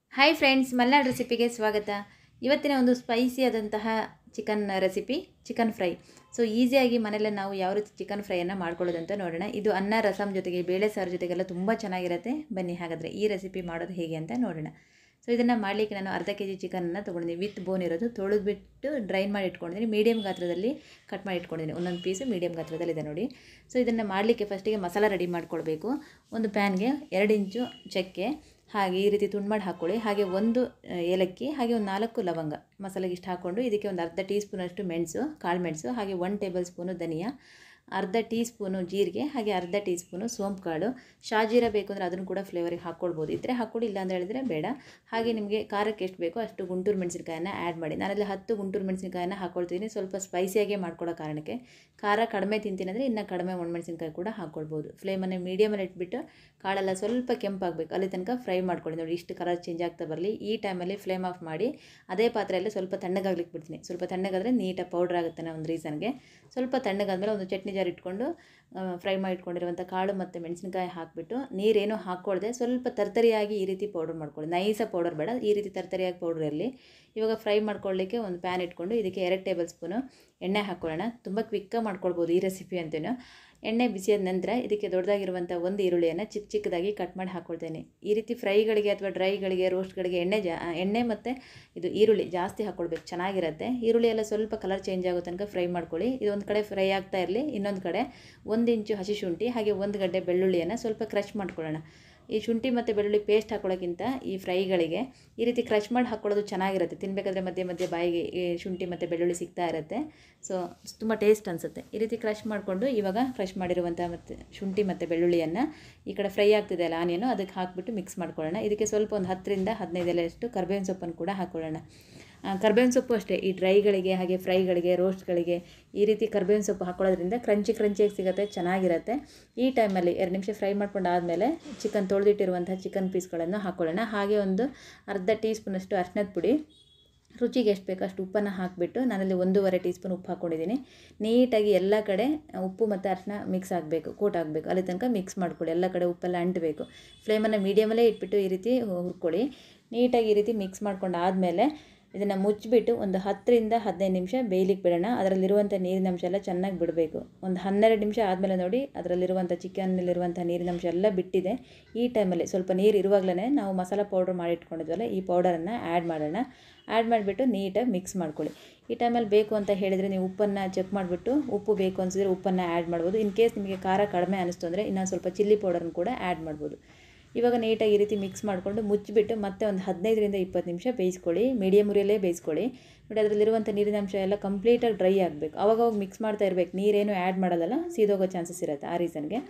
hi friends Malnad ರೆಸಿಪಿಗೆ ಸ್ವಾಗತ ಇವತ್ತಿನ ಒಂದು ಸ್ಪೈಸಿ ಆದಂತಹ chicken recipe chicken fry so ಈಸಿಯಾಗಿ ಮನೆಯಲ್ಲೇ ನಾವು ಯಾವ ರೀತಿ ಚಿಕನ್ ಫ್ರೈಯನ್ನು ಮಾಡ್ಕೊಳ್ಳೋದಂತ ನೋಡೋಣ ಇದು ಅನ್ನ ರಸಮ್ ಜೊತೆಗೆ ಬೇಳೆ ಸಾರು ಜೊತೆಗೆಲ್ಲ ತುಂಬ ಚೆನ್ನಾಗಿರುತ್ತೆ ಬನ್ನಿ ಹಾಗಾದರೆ ಈ ರೆಸಿಪಿ ಮಾಡೋದು ಹೇಗೆ ಅಂತ ನೋಡೋಣ ಸೊ ಇದನ್ನು ಮಾಡಲಿಕ್ಕೆ ನಾನು ಅರ್ಧ ಕೆ ಜಿ ಚಿಕನನ್ನು ತೊಗೊಂಡಿದ್ದೀನಿ ವಿತ್ ಬೋನ್ ಇರೋದು ತೊಳೆದ್ಬಿಟ್ಟು ಡ್ರೈನ್ ಮಾಡಿ ಇಟ್ಕೊಂಡಿದ್ದೀನಿ ಮೀಡಿಯಮ್ ಗಾತ್ರದಲ್ಲಿ ಕಟ್ ಮಾಡಿ ಇಟ್ಕೊಂಡಿದ್ದೀನಿ ಒಂದೊಂದು ಪೀಸು ಮೀಡಿಯಮ್ ಗಾತ್ರದಲ್ಲಿದೆ ನೋಡಿ ಸೊ ಇದನ್ನು ಮಾಡಲಿಕ್ಕೆ ಫಸ್ಟಿಗೆ ಮಸಾಲ ರೆಡಿ ಮಾಡ್ಕೊಳ್ಬೇಕು ಒಂದು ಪ್ಯಾನ್ಗೆ ಎರಡು ಇಂಚು ಚಕ್ಕೆ ಹಾಗೆ ಈ ರೀತಿ ತುಂಡು ಮಾಡಿ ಹಾಕ್ಕೊಳ್ಳಿ ಹಾಗೆ ಒಂದು ಆ, ಏಲಕ್ಕಿ ಹಾಗೆ ಒಂದು ನಾಲ್ಕು ಲವಂಗ ಮಸಾಲೆಗೆ ಇಷ್ಟು ಹಾಕ್ಕೊಂಡು ಇದಕ್ಕೆ ಒಂದು ಅರ್ಧ ಟೀ ಸ್ಪೂನಷ್ಟು ಮೆಣಸು ಕಾಳು ಮೆಣಸು ಹಾಗೆ ಒನ್ ಟೇಬಲ್ ಸ್ಪೂನು ಧನಿಯಾ ಅರ್ಧ ಟೀ ಸ್ಪೂನು ಜೀರಿಗೆ ಹಾಗೆ ಅರ್ಧ ಟೀ ಸ್ಪೂನು ಸೋಂಪು ಕಾಳು ಶಾಜೀರ ಬೇಕು ಅಂದರೆ ಅದನ್ನು ಕೂಡ ಫ್ಲೇವರಿಗೆ ಹಾಕ್ಕೊಳ್ಬೋದು ಇದ್ದರೆ ಹಾಕ್ಕೊಳ್ಳಿ ಇಲ್ಲ ಅಂತ ಹೇಳಿದರೆ ಬೇಡ ಹಾಗೆ ನಿಮಗೆ ಖಾರಕ್ಕೆ ಎಷ್ಟು ಬೇಕೋ ಅಷ್ಟು ಗುಂಟೂರು ಮೆಣಸಿನಕಾಯನ್ನ ಆ್ಯಡ್ ಮಾಡಿ ನಾನಲ್ಲಿ ಹತ್ತು ಗುಂಟೂರು ಮೆಣಸಿನಕಾಯನ್ನ ಹಾಕ್ಕೊಳ್ತೀನಿ ಸ್ವಲ್ಪ ಸ್ಪೈಸಿಯಾಗಿ ಮಾಡ್ಕೊಳ್ಳೋ ಕಾರಣಕ್ಕೆ ಖಾರ ಕಡಿಮೆ ತಿಂತೀನಿ ಅಂದರೆ ಇನ್ನು ಕಡಿಮೆ ಒಣಮೆಣಸಿನ್ಕಾಯಿ ಕೂಡ ಹಾಕ್ಕೊಳ್ಬೋದು ಫ್ಲೇಮನ್ನು ಮೀಡಿಯಮಲ್ಲಿ ಇಟ್ಬಿಟ್ಟು ಕಾಳೆಲ್ಲ ಸ್ವಲ್ಪ ಕೆಂಪಾಗಬೇಕು ಅಲ್ಲಿ ತನಕ ಫ್ರೈ ಮಾಡ್ಕೊಳ್ಳಿ ನೋಡಿ ಇಷ್ಟು ಕಲರ್ ಚೇಂಜ್ ಆಗ್ತಾ ಬರಲಿ ಈ ಟೈಮಲ್ಲಿ ಫ್ಲೇಮ್ ಆಫ್ ಮಾಡಿ ಅದೇ ಪಾತ್ರೆಯಲ್ಲಿ ಸ್ವಲ್ಪ ತಣ್ಣಗಾಗ್ಲಿಕ್ಕೆ ಬಿಡ್ತೀನಿ ಸ್ವಲ್ಪ ತಣ್ಣಗಾದರೆ ನೀಟಾಗಿ ಪೌಡ್ರ್ ಆಗುತ್ತೆ ಅನ್ನೋ ಒಂದು ರೀಸನ್ಗೆ ಸ್ವಲ್ಪ ತಣ್ಣಗಾದ್ಮೇಲೆ ಒಂದು ಚಟ್ನಿ ಜಾರ್ ಇಟ್ಕೊಂಡು ಫ್ರೈ ಮಾಡಿ ಇಟ್ಕೊಂಡಿರುವಂಥ ಕಾಳು ಮತ್ತು ಮೆಣಸಿನಕಾಯಿ ಹಾಕಿಬಿಟ್ಟು ನೀರೇನು ಹಾಕ್ಕೊಳ್ದೆ ಸ್ವಲ್ಪ ತರ್ತರಿಯಾಗಿ ಈ ರೀತಿ ಪೌಡರ್ ಮಾಡ್ಕೊಳ್ಳಿ ನೈಸ ಪೌಡರ್ ಬೇಡ ಈ ರೀತಿ ತರ್ತರಿಯಾಗಿ ಪೌಡರ್ ಇರಲಿ ಇವಾಗ ಫ್ರೈ ಮಾಡ್ಕೊಳ್ಳಿಕ್ಕೆ ಒಂದು ಪ್ಯಾನ್ ಇಟ್ಕೊಂಡು ಇದಕ್ಕೆ ಎರಡು ಟೇಬಲ್ ಸ್ಪೂನು ಎಣ್ಣೆ ಹಾಕ್ಕೊಳ್ಳೋಣ ತುಂಬ ಕ್ವಿಕ್ಕಾಗಿ ಮಾಡ್ಕೊಳ್ಬೋದು ಈ ರೆಸಿಪಿ ಅಂತೇನು ಎಣ್ಣೆ ಬಿಸಿಯಾದ ನಂತರ ಇದಕ್ಕೆ ದೊಡ್ಡದಾಗಿರುವಂಥ ಒಂದು ಈರುಳ್ಳಿಯನ್ನು ಚಿಕ್ಕ ಚಿಕ್ಕದಾಗಿ ಕಟ್ ಮಾಡಿ ಹಾಕ್ಕೊಳ್ತೇನೆ ಈ ರೀತಿ ಫ್ರೈಗಳಿಗೆ ಅಥವಾ ಡ್ರೈಗಳಿಗೆ ರೋಸ್ಟ್ಗಳಿಗೆ ಎಣ್ಣೆ ಜಾ ಎಣ್ಣೆ ಮತ್ತು ಇದು ಈರುಳ್ಳಿ ಜಾಸ್ತಿ ಹಾಕ್ಕೊಳ್ಬೇಕು ಚೆನ್ನಾಗಿರುತ್ತೆ ಈರುಳ್ಳಿ ಎಲ್ಲ ಸ್ವಲ್ಪ ಕಲರ್ ಚೇಂಜ್ ಆಗೋ ತನಕ ಫ್ರೈ ಮಾಡ್ಕೊಳ್ಳಿ ಇದು ಒಂದು ಕಡೆ ಫ್ರೈ ಆಗ್ತಾ ಇರಲಿ ಇನ್ನೊಂದು ಕಡೆ ಒಂದು ಇಂಚು ಹಸಿ ಶುಂಠಿ ಹಾಗೆ ಒಂದು ಗಡ್ಡೆ ಬೆಳ್ಳುಳ್ಳಿಯನ್ನು ಸ್ವಲ್ಪ ಕ್ರಷ್ ಮಾಡ್ಕೊಳ್ಳೋಣ ಈ ಶುಂಠಿ ಮತ್ತು ಬೆಳ್ಳುಳ್ಳಿ ಪೇಸ್ಟ್ ಹಾಕೊಳ್ಳೋಕ್ಕಿಂತ ಈ ಫ್ರೈಗಳಿಗೆ ಈ ರೀತಿ ಕ್ರಷ್ ಮಾಡಿ ಹಾಕ್ಕೊಳ್ಳೋದು ಚೆನ್ನಾಗಿರುತ್ತೆ ತಿನ್ನಬೇಕಾದ್ರೆ ಮಧ್ಯೆ ಮಧ್ಯೆ ಬಾಯಿಗೆ ಈ ಶುಂಠಿ ಮತ್ತು ಬೆಳ್ಳುಳ್ಳಿ ಸಿಗ್ತಾ ಇರುತ್ತೆ ಸೊ ತುಂಬ ಟೇಸ್ಟ್ ಅನಿಸುತ್ತೆ ಈ ರೀತಿ ಕ್ರಷ್ ಮಾಡಿಕೊಂಡು ಇವಾಗ ಕ್ರಷ್ ಮಾಡಿರುವಂಥ ಮತ್ತು ಶುಂಠಿ ಮತ್ತು ಬೆಳ್ಳುಳ್ಳಿಯನ್ನು ಈ ಕಡೆ ಫ್ರೈ ಆಗ್ತಿದೆ ಅಲ್ಲ ಆನಿಯನ್ನು ಅದಕ್ಕೆ ಹಾಕಿಬಿಟ್ಟು ಮಿಕ್ಸ್ ಮಾಡ್ಕೊಳ್ಳೋಣ ಇದಕ್ಕೆ ಸ್ವಲ್ಪ ಒಂದು ಹತ್ತರಿಂದ ಹದಿನೈದು ಎಲೆಯಷ್ಟು ಕರ್ಬೇವಿನ ಸೊಪ್ಪನ್ನು ಕೂಡ ಹಾಕ್ಕೊಳ್ಳೋಣ ಆ, ಕರ್ಬೇವಿನ ಸೊಪ್ಪು ಅಷ್ಟೇ ಈ ಡ್ರೈಗಳಿಗೆ ಹಾಗೆ ಫ್ರೈಗಳಿಗೆ ರೋಸ್ಟ್ಗಳಿಗೆ ಈ ರೀತಿ ಕರ್ಬೇವಿನ ಸೊಪ್ಪು ಹಾಕೊಳ್ಳೋದ್ರಿಂದ ಕ್ರಂಚಿ ಕ್ರಂಚಿಯಾಗಿ ಸಿಗುತ್ತೆ ಚೆನ್ನಾಗಿರುತ್ತೆ ಈ ಟೈಮಲ್ಲಿ ಎರಡು ನಿಮಿಷ ಫ್ರೈ ಮಾಡ್ಕೊಂಡು ಆದಮೇಲೆ ಚಿಕನ್ ತೊಳೆದಿಟ್ಟಿರುವಂಥ ಚಿಕನ್ ಪೀಸ್ಗಳನ್ನು ಹಾಕ್ಕೊಳ್ಳೋಣ ಹಾಗೆ ಒಂದು ಅರ್ಧ ಟೀ ಸ್ಪೂನಷ್ಟು ಅರ್ಶಿನದ ಪುಡಿ ರುಚಿಗೆ ಎಷ್ಟು ಬೇಕೋ ಅಷ್ಟು ಉಪ್ಪನ್ನು ಹಾಕಿಬಿಟ್ಟು ನಾನಲ್ಲಿ ಒಂದೂವರೆ ಟೀ ಸ್ಪೂನ್ ಉಪ್ಪು ಹಾಕ್ಕೊಂಡಿದ್ದೀನಿ ನೀಟಾಗಿ ಎಲ್ಲ ಕಡೆ ಉಪ್ಪು ಮತ್ತು ಅರಿಶಿನ ಮಿಕ್ಸ್ ಆಗಬೇಕು ಕೋಟ್ ಆಗಬೇಕು ಅಲ್ಲಿ ತನಕ ಮಿಕ್ಸ್ ಮಾಡ್ಕೊಳ್ಳಿ ಎಲ್ಲ ಕಡೆ ಉಪ್ಪೆಲ್ಲ ಅಂಟಬೇಕು ಫ್ಲೇಮನ್ನು ಮೀಡಿಯಮಲ್ಲೇ ಇಟ್ಬಿಟ್ಟು ಈ ರೀತಿ ಹುರ್ಕೊಳ್ಳಿ ನೀಟಾಗಿ ಈ ರೀತಿ ಮಿಕ್ಸ್ ಮಾಡ್ಕೊಂಡು ಆದಮೇಲೆ ಇದನ್ನು ಮುಚ್ಚಿಬಿಟ್ಟು ಒಂದು ಹತ್ತರಿಂದ ಹದಿನೈದು ನಿಮಿಷ ಬೇಯಲಿಕ್ಕೆ ಬಿಡೋಣ ಅದರಲ್ಲಿರುವಂಥ ನೀರಿನ ಅಂಶ ಎಲ್ಲ ಚೆನ್ನಾಗಿ ಬಿಡಬೇಕು ಒಂದು ಹನ್ನೆರಡು ನಿಮಿಷ ಆದಮೇಲೆ ನೋಡಿ ಅದರಲ್ಲಿರುವಂಥ ಚಿಕನ್ನಲ್ಲಿರುವಂಥ ನೀರಿನ ಅಂಶ ಎಲ್ಲ ಬಿಟ್ಟಿದೆ ಈ ಟೈಮಲ್ಲಿ ಸ್ವಲ್ಪ ನೀರು ಇರುವಾಗಲೇ ನಾವು ಮಸಾಲ ಪೌಡ್ರ್ ಮಾಡಿ ಇಟ್ಕೊಂಡಿದ್ವಲ್ಲ ಈ ಪೌಡರನ್ನು ಆ್ಯಡ್ ಮಾಡೋಣ ಆ್ಯಡ್ ಮಾಡಿಬಿಟ್ಟು ನೀಟಾಗಿ ಮಿಕ್ಸ್ ಮಾಡ್ಕೊಳ್ಳಿ ಈ ಟೈಮಲ್ಲಿ ಬೇಕು ಅಂತ ಹೇಳಿದರೆ ನೀವು ಉಪ್ಪನ್ನು ಚೆಕ್ ಮಾಡಿಬಿಟ್ಟು ಉಪ್ಪು ಬೇಕು ಅನಿಸಿದ್ರೆ ಉಪ್ಪನ್ನು ಆ್ಯಡ್ ಮಾಡ್ಬೋದು ಇನ್ ಕೇಸ್ ನಿಮಗೆ ಖಾರ ಕಡಿಮೆ ಅನಿಸ್ತು ಅಂದರೆ ಇನ್ನೊಂದು ಸ್ವಲ್ಪ ಚಿಲ್ಲಿ ಪೌಡರ್ನ ಕೂಡ ಆ್ಯಡ್ ಮಾಡ್ಬೋದು ಇವಾಗ ನೀಟಾಗಿ ಈ ರೀತಿ ಮಿಕ್ಸ್ ಮಾಡಿಕೊಂಡು ಮುಚ್ಚಿಬಿಟ್ಟು ಮತ್ತೆ ಒಂದು ಹದಿನೈದರಿಂದ ಇಪ್ಪತ್ತು ನಿಮಿಷ ಬೇಯಿಸ್ಕೊಳ್ಳಿ ಮೀಡಿಯಮ್ ಉರಿಯಲ್ಲೇ ಬೇಯಿಸ್ಕೊಳ್ಳಿ ನೋಡಿ ಅದರಲ್ಲಿರುವಂಥ ನೀರಿನ ಅಂಶ ಎಲ್ಲ ಕಂಪ್ಲೀಟಾಗಿ ಡ್ರೈ ಆಗಬೇಕು ಅವಾಗವಾಗ ಮಿಕ್ಸ್ ಮಾಡ್ತಾ ಇರಬೇಕು ನೀರೇನು ಆ್ಯಡ್ ಮಾಡೋದಲ್ಲ ಸೀದೋಗೋ ಚಾನ್ಸಸ್ ಇರುತ್ತೆ ಆ ರೀಸನ್ಗೆ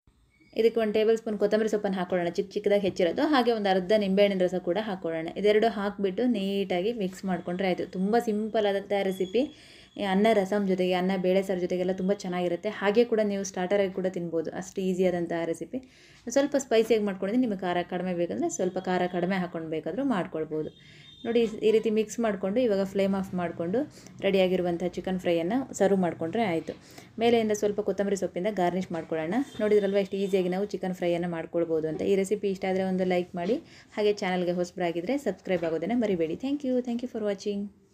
ಇದಕ್ಕೆ ಒಂದು ಟೇಬಲ್ ಸ್ಪೂನ್ ಕೊತ್ತಂಬರಿ ಸೊಪ್ಪನ್ನು ಹಾಕೊಳ್ಳೋಣ ಚಿಕ್ಕ ಚಿಕ್ಕದಾಗಿ ಹೆಚ್ಚಿರೋದು ಹಾಗೆ ಒಂದು ಅರ್ಧ ನಿಂಬೆಹಣ್ಣಿನ ರಸ ಕೂಡ ಹಾಕೊಳ್ಳೋಣ ಇದೆರಡು ಹಾಕಿಬಿಟ್ಟು ನೀಟಾಗಿ ಮಿಕ್ಸ್ ಮಾಡಿಕೊಂಡ್ರೆ ಆಯಿತು ತುಂಬ ಸಿಂಪಲ್ ಆದಂಥ ರೆಸಿಪಿ ಈ ಅನ್ನ ರಸಮ್ ಜೊತೆಗೆ ಅನ್ನ ಬೇಳೆ ಸಾರು ಜೊತೆಗೆಲ್ಲ ತುಂಬ ಚೆನ್ನಾಗಿರುತ್ತೆ ಹಾಗೆ ಕೂಡ ನೀವು ಸ್ಟಾರ್ಟರಾಗಿ ಕೂಡ ತಿನ್ಬೋದು ಅಷ್ಟು ಈಸಿಯಾದಂಥ ರೆಸಿಪಿ ಸ್ವಲ್ಪ ಸ್ಪೈಸಿಯಾಗಿ ಮಾಡ್ಕೊಂಡಿದ್ದೀನಿ ನಿಮಗೆ ಖಾರ ಕಡಿಮೆ ಬೇಕಂದರೆ ಸ್ವಲ್ಪ ಖಾರ ಕಡಿಮೆ ಹಾಕ್ಕೊಂಡು ಬೇಕಾದರೂ ಮಾಡ್ಕೊಳ್ಬೋದು ನೋಡಿ ಈ ರೀತಿ ಮಿಕ್ಸ್ ಮಾಡಿಕೊಂಡು ಇವಾಗ ಫ್ಲೇಮ್ ಆಫ್ ಮಾಡಿಕೊಂಡು ರೆಡಿಯಾಗಿರುವಂಥ ಚಿಕನ್ ಫ್ರೈಯನ್ನು ಸರ್ವ್ ಮಾಡಿಕೊಂಡ್ರೆ ಆಯಿತು ಮೇಲೆಯಿಂದ ಸ್ವಲ್ಪ ಕೊತ್ತಂಬರಿ ಸೊಪ್ಪಿಂದ ಗಾರ್ನಿಷ್ ಮಾಡ್ಕೊಳ್ಳೋಣ ನೋಡಿದ್ರಲ್ವ ಎಷ್ಟು ಈಸಿಯಾಗಿ ನಾವು ಚಿಕನ್ ಫ್ರೈಯನ್ನು ಮಾಡ್ಕೊಳ್ಬೋದು ಅಂತ ಈ ರೆಸಿಪಿ ಇಷ್ಟ ಆದರೆ ಒಂದು ಲೈಕ್ ಮಾಡಿ ಹಾಗೆ ಚಾನಲ್ಗೆ ಹೊಸಬರಾಗಿದ್ದರೆ ಸಬ್ಸ್ಕ್ರೈಬ್ ಆಗೋದನ್ನು ಮರಿಬೇಡಿ thank you thank you for watching